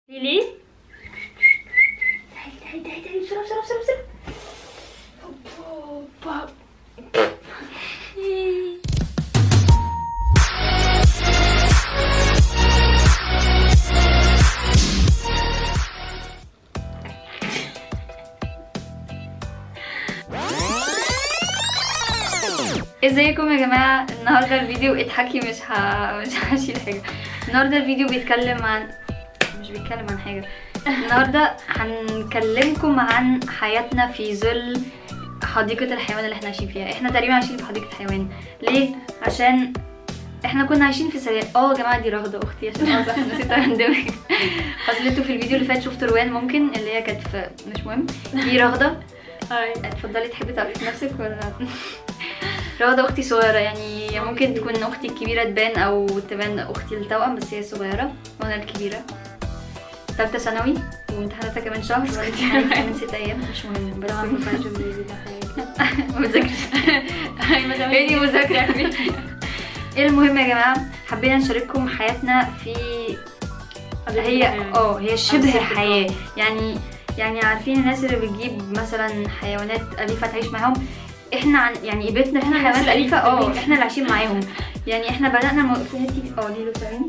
ليه تعالي تعالي تعالي تعالي بسرعة بسرعة بسرعة بسرعة هوبا ازيكم يا جماعة النهاردة الفيديو اضحكي مش ه... مش هشيل حاجة النهاردة الفيديو بيتكلم عن مش بيتكلم عن حاجة النهاردة هنكلمكم عن حياتنا في ظل حديقة الحيوان اللي احنا عايشين فيها احنا تقريبا عايشين في حديقة حيوان ليه؟ عشان احنا كنا عايشين في سرير اه يا جماعه دي رغده اختي عشان اوضح نسيت اندمج اصل انتوا في الفيديو اللي فات شفتوا روان ممكن اللي هي كانت في مش مهم دي رغده هاي اتفضلي تحبي تعرفي نفسك ولا رغدة اختي صغيرة يعني ممكن تكون اختي الكبيرة تبان او تبان اختي التوأم بس هي صغيرة وانا الكبيرة تالتة ثانوي وامتحاناتها كمان شهر وامتحاناتها كمان ست ايام مش مهم بس طبعا ما ينفعش انجليزي ده حاجه ما بذاكرش هاي مدام هي دي مذاكرة ايه المهم يا جماعة حبينا نشارككم حياتنا في هي اه هي شبه شبه حياة يعني يعني عارفين الناس اللي بتجيب مثلا حيوانات أليفة تعيش معاهم احنا عن يعني بيتنا فينا إحنا حيوانات الناس أليفة الأليفة في اه البيت. احنا اللي عايشين معاهم يعني احنا بدأنا م... فين التيك اه ليلو ثاني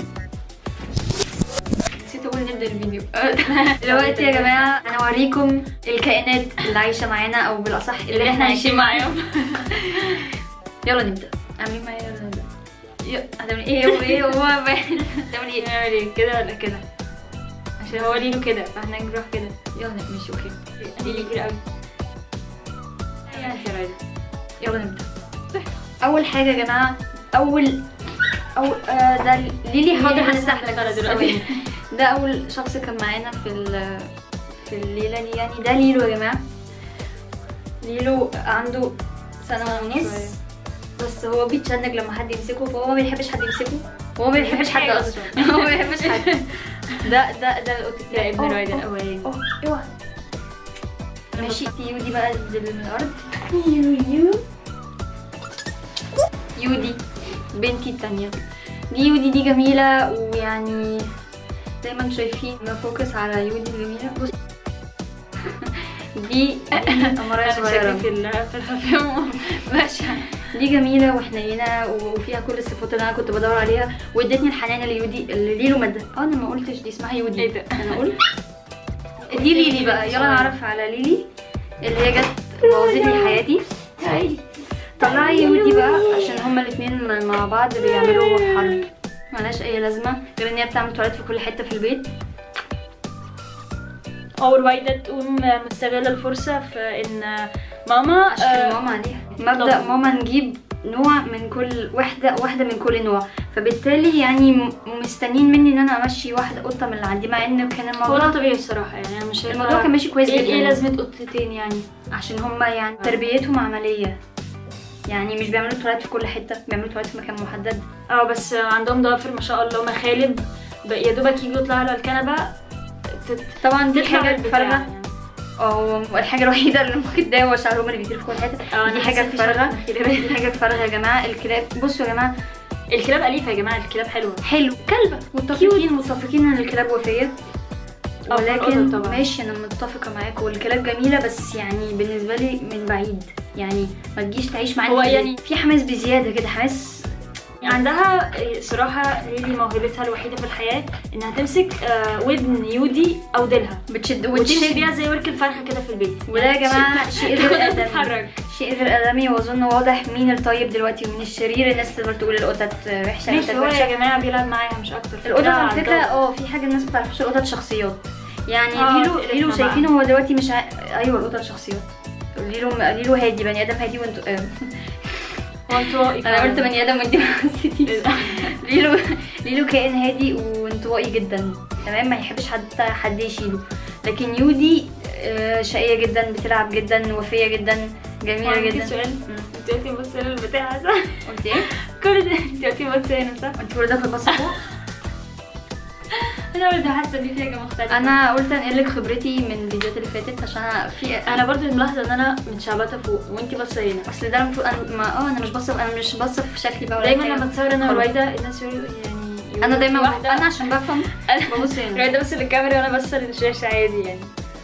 نسيت اقول نبدأ الفيديو دلوقتي يا جماعة انا اوريكم الكائنات اللي عايشة معانا او بالاصح اللي, احنا عايشين معاهم يلا نبدأ عاملين معايا يلا نبدأ يلا، هتعملي ايه هو ايه هو هتعملي ايه نعمل ايه كده ولا كده عشان هو ليله كده فاحنا نروح كده يلا ماشي اوكي دي ليه كتير قوي انت يا رايدة يلا نبدا اول حاجه يا جماعه اول اول آه ده ليلي حاضر ليلي هنفتح هنفتح لك لك بس دلوقتي. ثواني. ده اول شخص كان معانا في ال- في الليله دي يعني ده ليلو يا جماعه ليلو عنده سنه ونص بس هو بيتشنج لما حد يمسكه فهو ما بيحبش حد يمسكه وهو ما بيحبش حد حاجة اصلا هو ما بيحبش حد ده ده ده القط ده بتاعي ابن أوه، رايدة أوه، الاولاني أوه، اوعى ماشي يودي بقى انزل من الارض يو يو يودي بنتي التانية دي يودي دي جميلة ويعني زي ما انتم شايفين بفوكس على يودي الجميلة بص دي دي قمراية صغيرة في ال- في الحفلة باشا دي جميلة وحنينة وفيها كل الصفات اللي انا كنت بدور عليها وادتني الحنان اللي يودي اللي ليلو مد اه انا ما قلتش دي اسمها يودي ايه ده؟ انا اقول دي ليلي بقى يلا نعرف على ليلي اللي هي جت بوظت لي حياتي تعالي طلعي يودي بقى عشان هما الاثنين مع بعض بيعملوا حرب ملهاش اي لازمه غير ان هي بتعمل تواليت في كل حته في البيت او رويدة تقوم مستغلة الفرصة في ان ماما عشان آه، ماما عليها مبدا ماما نجيب نوع من كل واحده واحده من كل نوع فبالتالي يعني م- مستنيين مني ان انا امشي واحده قطه من اللي عندي مع ان كان هو الموضوع ده طبيعي الصراحة يعني انا مش شايفة- الموضوع كان ماشي كويس ايه جدا ايه لازمة قطتين يعني عشان هما يعني تربيتهم عمليه يعني مش بيعملوا تواليت في كل حته بيعملوا تواليت في مكان محدد اه بس عندهم ضوافر ما شاء الله مخالب ب- يا دوبك يجوا يطلعوا على الكنبة تت- طبعا دي تطلع حاجه البتاع فارغه يعني. اه الحاجه الوحيده اللي ممكن تضايق هو شعرهم اللي بيطير في كل حته اه دي أنا حاجه حاسة في فارغه شعر مناخيري. دي حاجه فارغه يا جماعه الكلاب بصوا يا جماعه الكلاب أليفة يا جماعة الكلاب حلوة حلو كلبه متفقين متفقين ان الكلاب وفيه أو في ولكن القطط طبعا. ماشي انا متفقه معاك والكلاب جميله بس يعني بالنسبه لي من بعيد يعني ما تجيش تعيش معانا هو في يعني- البيت. في حماس بزياده كده حماس عندها صراحة ليلي موهبتها الوحيدة في الحياة إنها تمسك آه، ودن يودي أو ديلها بتشد وتمشي وتشد بيها زي ورك الفرخة كده في البيت وده يا جماعه شيء غير تاخدها ادمي تتحرك شيء غير ادمي واظن واضح مين الطيب دلوقتي ومين الشرير الناس تقدر تقول القطط وحشه ماشي القطط هو وحشه يا جماعة بيلعب معاها مش أكتر القطط بيلعب على فكره الضوء. اه في حاجه الناس ما بتعرفش القطط شخصيات يعني اه، ليلو تقلب ليلو مع شايفينه هو دلوقتي مش ع... ايوه القطط شخصيات ليلو ليلو هادي بني ادم هادي وانتوا آه. هو انطوائي انا قلت بني ادم وانت ما حسيتيش إيه ده؟ ليلو ليلو كائن هادي وانطوائي جدا تمام ما يحبش حد حد يشيله لكن يودي آه، شقيه جدا بتلعب جدا وفيه جدا جميله عندي جدا سؤال مم. انت قلتي بصي للبتاع صح؟ قلت ايه؟ كل ده انت قلتي بصي هنا صح؟ انت كل ده في الباص فوق انا برضه حاسه ان في حاجه مختلفه انا قلت انقل لك خبرتي من الفيديوهات اللي فاتت عشان أنا في انا برضه ملاحظه ان انا متشعبطه فوق وانت باصه هنا اصل ده المفروض انا ما اه انا مش بصف انا مش بصف في شكلي بقى ولا دايما حاجة. لما اتصور انا خلاص. ورايده الناس يقولوا يعني انا دايما واحدة انا عشان بفهم ببص هنا رويدة بس للكاميرا وانا بس للشاشة عادي يعني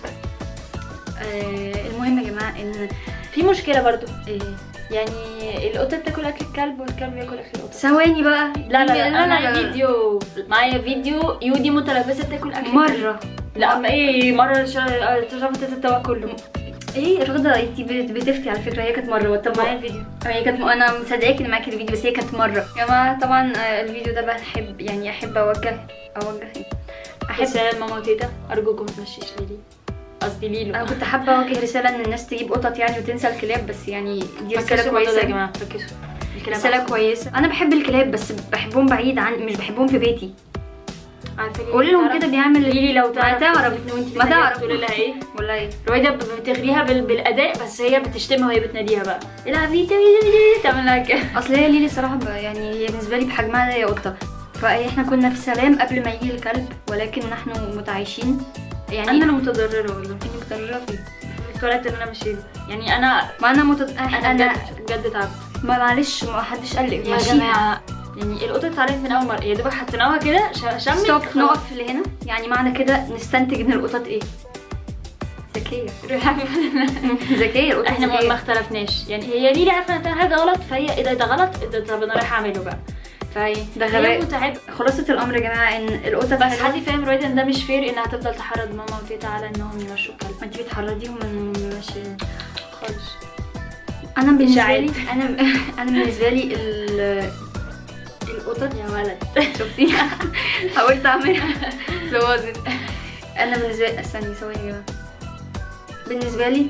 آه، المهم يا جماعه ان في مشكلة برضو إيه، يعني القطة بتاكل اكل الكلب والكلب بياكل اكل القطة ثواني بقى لا لا لا, لا معايا لا فيديو معايا فيديو يودي متلبسة تاكل اكل الكلب. مره لا اما ايه مرة شا- شافت التوا كله ايه رغده انت بتفتي على فكره هي كانت مره طب معايا الفيديو هي كانت انا مصدقاكي ان معاكي الفيديو بس هي كانت مره يا جماعه طبعا آه، الفيديو ده بحب يعني احب اوجه اوجه إيه؟ احب رسالة لماما وتيتا ارجوكم ما تمشيش ليلي قصدي ليلو انا كنت حابه اوجه رساله ان الناس تجيب قطط يعني وتنسى الكلاب بس يعني دي ركزوا رساله في الموضوع ده كويسه يا جماعة ركزوا الكلام رساله أحسن. كويسه انا بحب الكلاب بس بحبهم بعيد عن مش بحبهم في بيتي عارفه ليه قولي لهم تعرف- كده بيعمل ليلي لو ما تعرف تعرف وانت ما تعرف تقول لها ايه ولا ايه رويدة ب- بتغريها بال... بالاداء بس هي بتشتمها وهي بتناديها بقى العبي تعمل لها كده اصل هي ليلي صراحه ب- يعني هي بالنسبه لي بحجمها ده هي قطه فاحنا كنا في سلام قبل ما يجي الكلب ولكن نحن متعايشين يعني انا اللي متضرره والله انت متضرره فيه التواليت اللي انا مشيته يعني انا ما انا متض... انا انا بجد بجد تعبت ما معلش ما حدش قال لي يا جماعه يعني القطه اتعلمت من اول مره يا دوبك حطيناها كده ش- شمت ستوب خلاص. نقف لهنا يعني معنى كده نستنتج ان القطط ايه ذكيه ذكيه القطط احنا ما ما ذكيه اختلفناش يعني هي ليلي عارفه ان حاجه غلط فهي ايه ده ده غلط إيه ده طب انا رايحه اعمله بقى فهي ده هي غباء. متعبه خلاصه الامر يا جماعه ان القطط بس حلوة. حد فاهم رويدا ان ده مش فير انها تفضل تحرض ماما وتيتا على انهم يمشوا الكلب ما انت بتحرضيهم من ماشي خالص انا بالنسبه لي إشاعات. انا انا بالنسبه لي ال- القطط يا ولد شفتي حاولت اعملها زوازن انا بالنسبه لي استني ثواني يا جماعه بالنسبه لي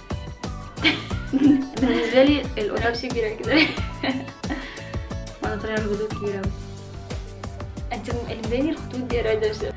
بالنسبه لي القطط نفسي كبيره كده وانا طالعه الهدوء كبيره قوي انت اللي الخطوط دي يا رويدا مش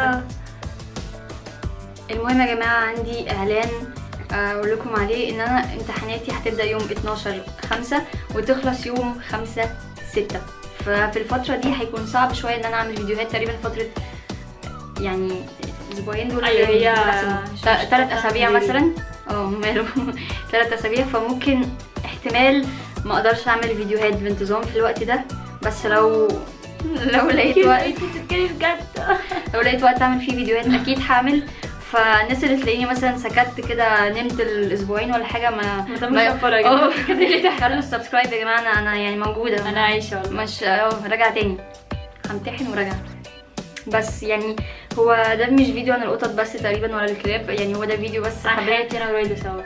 المهم يا جماعه عندي اعلان اقول لكم عليه ان انا امتحاناتي هتبدا يوم 12 5 وتخلص يوم 5 6 ففي الفتره دي هيكون صعب شويه ان انا اعمل فيديوهات تقريبا فتره يعني اسبوعين دول أيوة، هي مش- مش ثلاث اسابيع هتعمل مثلا اه ماله ثلاث اسابيع فممكن احتمال ما اقدرش اعمل فيديوهات بانتظام في الوقت ده بس لو لو لقيت وقت انت بتتكلمي بجد لو لقيت وقت اعمل فيه فيديوهات اكيد هعمل فالناس اللي تلاقيني مثلا سكت كده نمت الاسبوعين ولا حاجه ما ما تعملوش أفورة يا جماعة. اه خلوا السبسكرايب يا جماعه انا انا يعني موجوده انا عايشه والله مش اه راجعه تاني همتحن وراجعه بس يعني هو ده مش فيديو عن القطط بس تقريبا ولا الكلاب يعني هو ده فيديو بس عن حبيت حياتي انا ورويدا سوا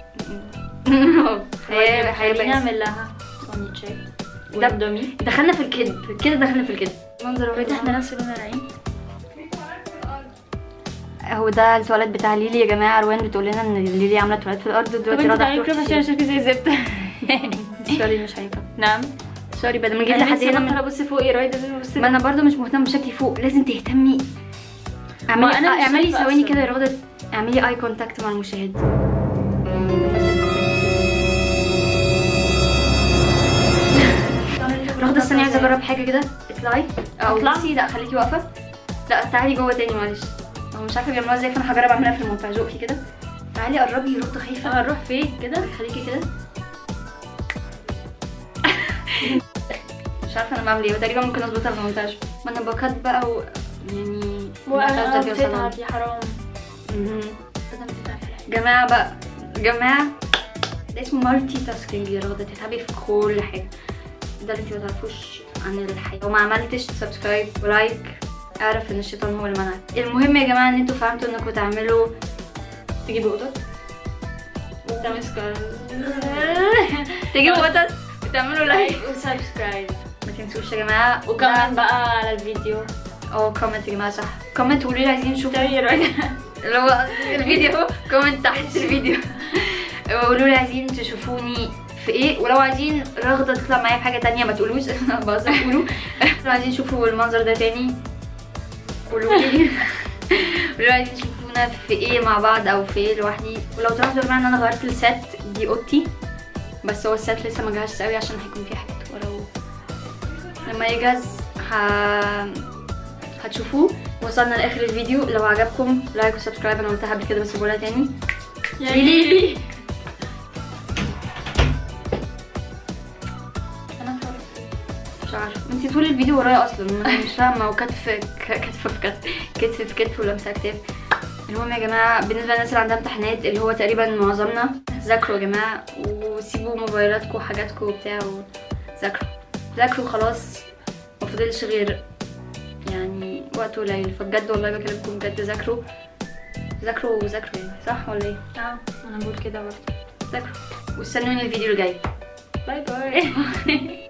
هي خلينا هي نعمل لها ساندوتشات ده- واندومي دخلنا في الكذب كده دخلنا في الكذب منظر رويدا احنا نفس لون العين هو ده التواليت بتاع ليلي يا جماعه روان بتقول لنا ان ليلي عامله تواليت في الارض طب دلوقتي انت رضا تعالي هتروح كده عشان تشيل. اشوفك زي الزبده سوري مش هينفع نعم سوري بدل ما نجيب انا لحد لسه هنا بطل من... ابص فوق يا رويدا لازم ابص ما انا برضو مش مهتمه بشكلي فوق لازم تهتمي اعملي أنا مش اعملي شايفة ثواني أصلاً. كده يا رغده اعملي اي كونتاكت مع المشاهد رغده استني عايزه اجرب حاجه كده اطلعي او أطلع؟ بصي لا خليكي واقفه لا تعالي جوه تاني معلش هو مش عارفه بيعملوها ازاي فانا هجرب اعملها في المونتاج زقي كده تعالي قربي رغده خايفه هنروح فين كده خليكي كده مش عارفه انا بعمل ايه وتقريبا ممكن اظبطها في المونتاج ما انا بكت بقى و... يعني وانا المونتاج ده بيوصل بتتعب يا حرام مهم. بدل ما تتعب جماعة بقى جماعة ده اسمه مالتي تاسكينج يا رغدة تتعبي في كل حاجة ده اللي انت ما تعرفوش عن الحياة لو ما عملتش سبسكرايب ولايك اعرف ان الشيطان هو اللي منعك المهم يا جماعة ان انتوا فهمتوا انكم تعملوا تجيبوا قطط وتمسكوا تجيبوا قطط وتعملوا لايك وسبسكرايب ما تنسوش يا جماعة وكمان بقى على الفيديو اه كومنت يا جماعة صح كومنت وقولوا لي عايزين نشوف تعالي يا رويدا اللي هو الفيديو اهو كومنت تحت الفيديو وقولوا لي عايزين تشوفوني في ايه ولو عايزين رغدة تطلع معايا في حاجة تانية ما تقولوش بهزر قولوا لو عايزين تشوفوا المنظر ده تاني قولوا لي قولوا لي عايزين تشوفونا في ايه مع بعض او في ايه لوحدي ولو تلاحظوا يا جماعه ان انا غيرت السات دي اوضتي بس هو السات لسه ما جهزش قوي عشان هيكون فيه حاجات ورا و- لما يجهز ه... هتشوفوه وصلنا لاخر الفيديو لو عجبكم لايك وسبسكرايب انا قلتها قبل كده بس بقولها تاني يا ليلي انا مش عارفه انت انت طول الفيديو ورايا اصلا انا مش فاهمه وكتف ك- كتف في كتف كتف في كتف ولمسه كتاف المهم يا جماعه بالنسبه للناس اللي عندها امتحانات اللي هو تقريبا معظمنا ذاكروا يا جماعه وسيبوا موبايلاتكم وحاجاتكم وبتاع وذاكروا ذاكروا خلاص مفضلش غير يعني وقت قليل فبجد والله بكلمكم بجد ذاكروا ذاكروا وذاكروا يعني صح ولا ايه؟ اه انا بقول كده برضه ذاكروا واستنوني الفيديو الجاي باي باي